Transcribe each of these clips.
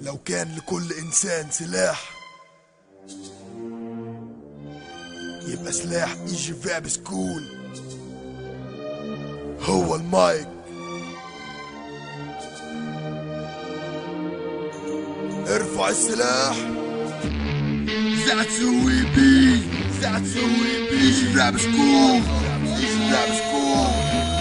لو كان لكل إنسان سلاح يبقى سلاح يجي فاب سكول هو المايك ارفع السلاح زعتسوي بي زعتسوي بي يجي فاب سكول يجي فاب سكول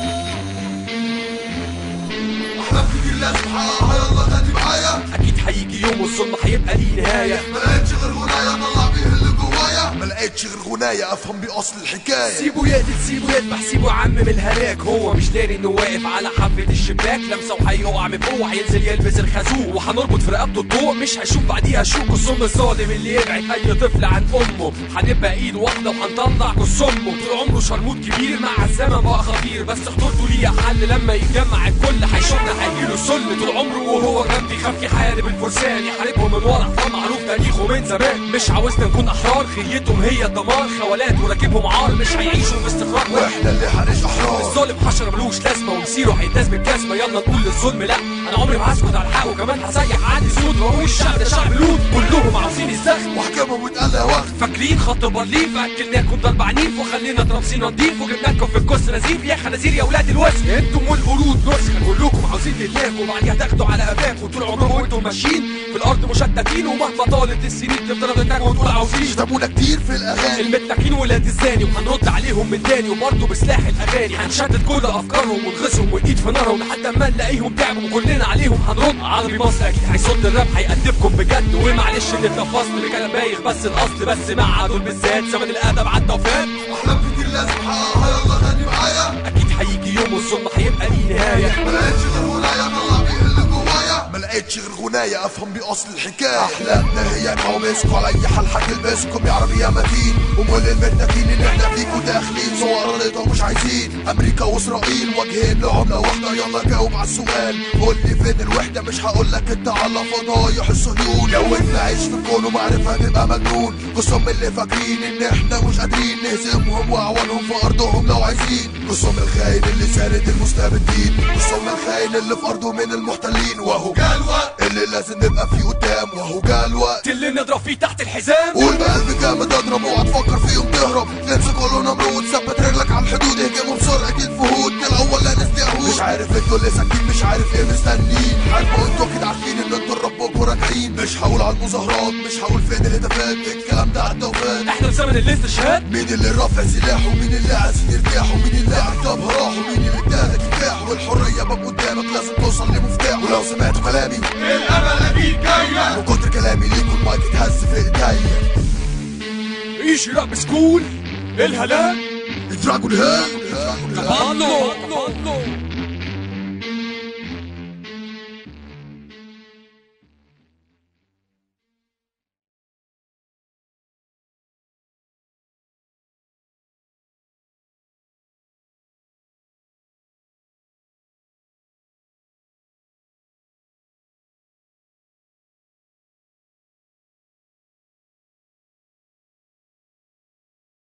احلام كتير لازم احققها يلا غني معايا اكيد هيجي يوم والظلم هيبقى ليه نهايه ما لقيتش غير غناية طلع بيه اللي جوايا ما لقيتش غير غناية افهم بيه اصل الحكاية سيبه يقتل سيبه يذبح سيبه يعمم الهلاك هو مش داري انه واقف على حافة الشباك لمسه وهيقع من فوق هينزل يلبس الخازوق وهنربط في رقبته الضوء مش هيشوف بعديها شوك الصم الظالم اللي يبعد اي طفل عن امه هنبقى ايد واحده وهنطلع جسمه طول عمره شرموط كبير مع الزمن بقى خطير بس خطورته ليها حل لما يتجمع الكل هيشوفنا هيجيله سل طول عمره وهو جنبي يخاف يحارب الفرسان يحاربهم من ورا حصان معروف تاريخه من زمان مش عاوزنا نكون احرار خيتهم هي الدمار خوالات وراكبهم عار مش هيعيشوا في استقرار واحنا اللي هنعيش احرار الظالم حشر ملوش لازمه ومصيره هيتاز بالجزمه يلا نقول للظلم لا انا عمري ما هسكت على الحق وكمان هسيح عادي صوت واقول الشعب ده شعب لوط كلهم عاوزين الزخم وحكامهم واتقال وقت فاكرين خط برلين فاكلناكم ضرب عنيف وخلينا ترابسين نضيف وجبنا لكم في الكوس نزيف يا خنازير يا ولاد الوسخ انتم والقرود نسخه كلكم عاوزين تتلاقوا وبعديها تاخدوا على قفاكم طول عمركم وانتم ماشيين في الارض مشتتين ومهما طالت السنين تفضلوا تتاجوا وتقولوا عاوزين شتمونا كتير في الاغاني المتاكين ولاد الزاني وهنرد عليهم من تاني وبرضه بسلاح الاغاني هنشتت كل افكارهم ونغزهم ونقيد في نارهم لحد ما نلاقيهم تعبوا وكلنا عليهم هنرد عربي مصر اكيد هيصد الراب هيأدبكم بجد ومعلش اللي اتلفظت بكلام بايخ بس الاصل بس مع دول بالذات زمن الادب عدى وفات احلام كتير لازم احققها يلا غني معايا اكيد هيجي يوم والظلم هيبقى ليه نهايه ما لقيتش غير غناية طلع بيه اللي جوايا ما لقيتش غير غناية افهم بيه اصل الحكاية احلامنا هي نعومسكوا على اي حال هتلبسكم يا عربي يا متين ومول المتاكين ان احنا فيكوا داخلين سواء رضيتوا مش عايزين امريكا واسرائيل وجهين لعملة واحدة يلا جاوب على السؤال قول لي فين الوحدة مش هقول لك انت على فضايح الصهيون لو انت عايش في الكون ومعرفة تبقى مجنون قسم اللي فاكرين ان احنا مش قادرين نهزمهم واعوانهم في ارضهم لو عايزين قسم الخاين اللي ساند المستبدين قسم الخاين اللي في ارضه من المحتلين وهو جال وقت اللي لازم نبقى فيه قدام وهو جال وقت اللي نضرب فيه تحت الحزام قول بقلب جامد اضرب اوعى تفكر فيهم تهرب نمسك كله نمرود ثبت رجلك على الحدود اهجموا بسرعه الفهود الاول لا نستهود مش عارف انتوا اللي ساكتين مش عارف ايه مستنيين حاربوا انتوا كده عارفين ان انتوا ربكوا راجعين مش هقول على المظاهرات مش هقول فين الهتافات الكلام ده عدى وفات احنا في زمن الاستشهاد مين اللي رافع سلاحه مين اللي عايزين يرتاحوا مين اللي عتاب راحوا مين اللي ادالك كفاح والحريه باب قدامك لازم توصل لمفتاح ولو سمعتوا كلامي الامل اكيد جايه من كتر كلامي ليكوا المايك اتهز في ايديا يجي راب سكول الهلاك دراجون هيل تفضلوا